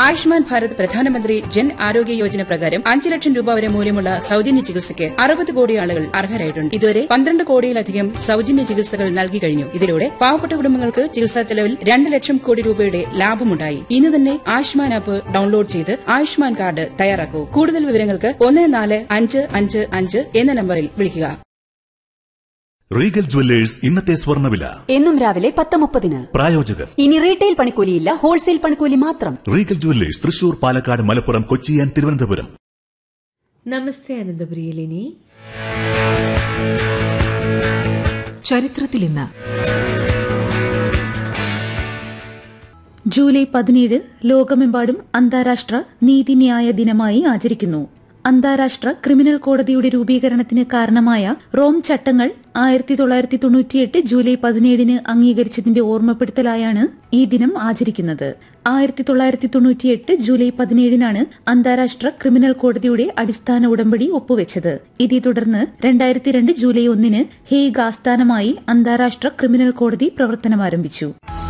ആയുഷ്മാൻ ഭാരത് പ്രധാനമന്ത്രി ജൻ ആരോഗ്യ യോജന പ്രകാരം അഞ്ച് ലക്ഷം രൂപ വരെ മൂല്യമുള്ള സൌജന്യ ചികിത്സയ്ക്ക് അറുപത് കോടി ആളുകൾ അർഹരായിട്ടുണ്ട് ഇതുവരെ പന്ത്രണ്ട് കോടിയിലധികം സൌജന്യ ചികിത്സകൾ നൽകി കഴിഞ്ഞു ഇതിലൂടെ പാവപ്പെട്ട കുടുംബങ്ങൾക്ക് ചികിത്സാ ചെലവിൽ രണ്ട് ലക്ഷം കോടി രൂപയുടെ ലാഭമുണ്ടായി ഇന്ന് തന്നെ ആയുഷ്മാൻ ആപ്പ് ഡൌൺലോഡ് ചെയ്ത് ആയുഷ്മാൻ കാർഡ് തയ്യാറാക്കൂ കൂടുതൽ വിവരങ്ങൾക്ക് ഒന്ന് നാല് അഞ്ച് അഞ്ച് അഞ്ച് എന്ന നമ്പറിൽ വിളിക്കുക റീഗൽ ജുവല്ലേഴ്സ് ഇന്നത്തെ സ്വർണ്ണവില എന്നും രാവിലെ പത്ത് മുപ്പതിന് പ്രായോജകർ ഇനി റീറ്റെയിൽ പണിക്കൂലിയില്ല ഹോൾസെയിൽ പണിക്കൂലി മാത്രം Regal Jewellers Thrissur Palakkad Malappuram Kochi and Thiruvananthapuram നമസ്തേ അനന്തപുരിയിലിനി ചരിത്രത്തിൽ ഇന്ന് ജൂലൈ പതിനേഴ് ലോകമെമ്പാടും അന്താരാഷ്ട്ര നീതിന്യായ ദിനമായി ആചരിക്കുന്നു അന്താരാഷ്ട്ര ക്രിമിനൽ കോടതിയുടെ രൂപീകരണത്തിന് കാരണമായ റോം ചട്ടങ്ങൾ ആയിരത്തി തൊള്ളായിരത്തി തൊണ്ണൂറ്റിയെട്ട് ജൂലൈ പതിനേഴിന് അംഗീകരിച്ചതിന്റെ ഓർമ്മപ്പെടുത്തലായാണ് ഈ ദിനം ആചരിക്കുന്നത് ആയിരത്തി തൊള്ളായിരത്തി തൊണ്ണൂറ്റിയെട്ട് ജൂലൈ പതിനേഴിനാണ് അന്താരാഷ്ട്ര ക്രിമിനൽ കോടതിയുടെ അടിസ്ഥാന ഉടമ്പടി ഒപ്പുവെച്ചത് ഇതേ തുടർന്ന് രണ്ടായിരത്തി രണ്ട് ജൂലൈ ഒന്നിന് ഹേഗ് ആസ്ഥാനമായി അന്താരാഷ്ട്ര ക്രിമിനൽ കോടതി പ്രവർത്തനം ആരംഭിച്ചു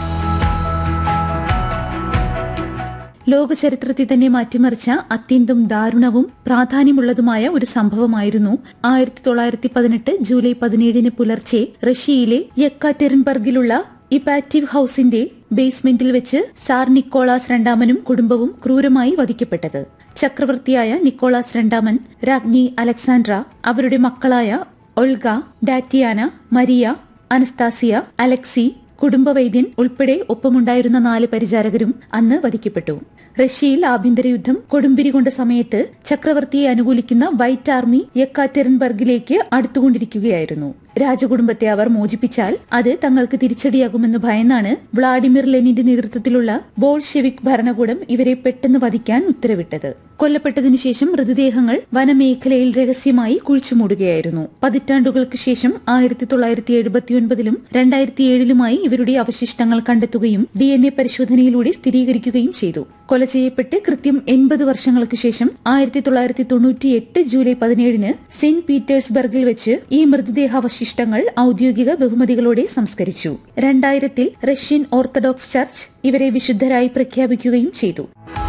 ലോക ചരിത്രത്തെ തന്നെ മാറ്റിമറിച്ച അത്യന്തം ദാരുണവും പ്രാധാന്യമുള്ളതുമായ ഒരു സംഭവമായിരുന്നു ആയിരത്തി തൊള്ളായിരത്തി പതിനെട്ട് ജൂലൈ പതിനേഴിന് പുലർച്ചെ റഷ്യയിലെ യെക്കാറ്റെറിൻബർഗിലുള്ള ഇപാറ്റീവ് ഹൌസിന്റെ ബേസ്മെന്റിൽ വെച്ച് സാർ നിക്കോളാസ് രണ്ടാമനും കുടുംബവും ക്രൂരമായി വധിക്കപ്പെട്ടത് ചക്രവർത്തിയായ നിക്കോളാസ് രണ്ടാമൻ രാജ്ഞി അലക്സാൻഡ്ര അവരുടെ മക്കളായ Olga Tatiana Maria Anastasia Alexei കുടുംബവൈദ്യൻ ഉൾപ്പെടെ ഒപ്പമുണ്ടായിരുന്ന നാല് പരിചാരകരും അന്ന് വധിക്കപ്പെട്ടു റഷ്യയിൽ ആഭ്യന്തര യുദ്ധം കൊടുമ്പിരി കൊണ്ട സമയത്ത് ചക്രവർത്തിയെ അനുകൂലിക്കുന്ന വൈറ്റ് ആർമി യെക്കാറ്റെറിൻബർഗിലേക്ക് അടുത്തുകൊണ്ടിരിക്കുകയായിരുന്നു രാജകുടുംബത്തെ അവർ മോചിപ്പിച്ചാൽ അത് തങ്ങൾക്ക് തിരിച്ചടിയാകുമെന്ന് ഭയന്നാണ് വ്ളാഡിമിർ ലെനിന്റെ നേതൃത്വത്തിലുള്ള ബോൾഷെവിക് ഭരണകൂടം ഇവരെ പെട്ടെന്ന് വധിക്കാൻ ഉത്തരവിട്ടത് കൊല്ലപ്പെട്ടതിനു ശേഷം മൃതദേഹങ്ങൾ വനമേഖലയിൽ രഹസ്യമായി കുഴിച്ചുമൂടുകയായിരുന്നു പതിറ്റാണ്ടുകൾക്ക് ശേഷം ആയിരത്തി തൊള്ളായിരത്തി എഴുപത്തിയൊൻപതിലും രണ്ടായിരത്തി ഏഴിലുമായി ഇവരുടെ അവശിഷ്ടങ്ങൾ കണ്ടെത്തുകയും ഡി എൻ എ പരിശോധനയിലൂടെ സ്ഥിരീകരിക്കുകയും ചെയ്തു കൊല ചെയ്യപ്പെട്ട് കൃത്യം എൺപത് വർഷങ്ങൾക്ക് ശേഷം ആയിരത്തി തൊള്ളായിരത്തി തൊണ്ണൂറ്റിയെട്ട് ജൂലൈ പതിനേഴിന് സെന്റ് പീറ്റേഴ്സ്ബർഗിൽ വെച്ച് ഈ മൃതദേഹാവശിഷ്ടങ്ങൾ ഔദ്യോഗിക ബഹുമതികളോടെ സംസ്കരിച്ചു രണ്ടായിരത്തിൽ റഷ്യൻ ഓർത്തഡോക്സ് ചർച്ച് ഇവരെ വിശുദ്ധരായി പ്രഖ്യാപിക്കുകയും ചെയ്തു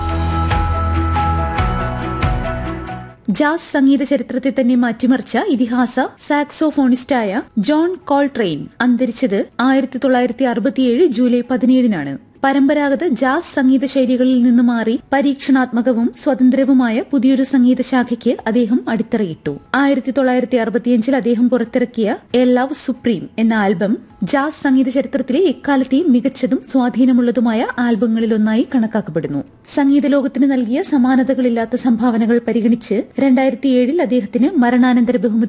ജാസ് സംഗീത ചരിത്രത്തെ തന്നെ മാറ്റിമറിച്ച ഇതിഹാസ സാക്സോഫോണിസ്റ്റായ ജോൺ കോൾട്രെയിൻ അന്തരിച്ചത് ആയിരത്തി തൊള്ളായിരത്തി അറുപത്തിയേഴ് ജൂലൈ പതിനേഴിനാണ് പരമ്പരാഗത ജാസ് സംഗീത ശൈലികളിൽ നിന്ന് മാറി പരീക്ഷണാത്മകവും സ്വതന്ത്രവുമായ പുതിയൊരു സംഗീത ശാഖയ്ക്ക് അദ്ദേഹം അടിത്തറയിട്ടു ആയിരത്തി തൊള്ളായിരത്തി അറുപത്തിയഞ്ചിൽ അദ്ദേഹം പുറത്തിറക്കിയ എ ലവ് സുപ്രീം എന്ന ആൽബം ജാസ് സംഗീത ചരിത്രത്തിലെ എക്കാലത്തെയും മികച്ചതും സ്വാധീനമുള്ളതുമായ ആൽബങ്ങളിലൊന്നായി കണക്കാക്കപ്പെടുന്നു സംഗീത ലോകത്തിന് നൽകിയ സമാനതകളില്ലാത്ത സംഭാവനകൾ പരിഗണിച്ച് രണ്ടായിരത്തി ഏഴിൽ അദ്ദേഹത്തിന് മരണാനന്തര ബഹുമതി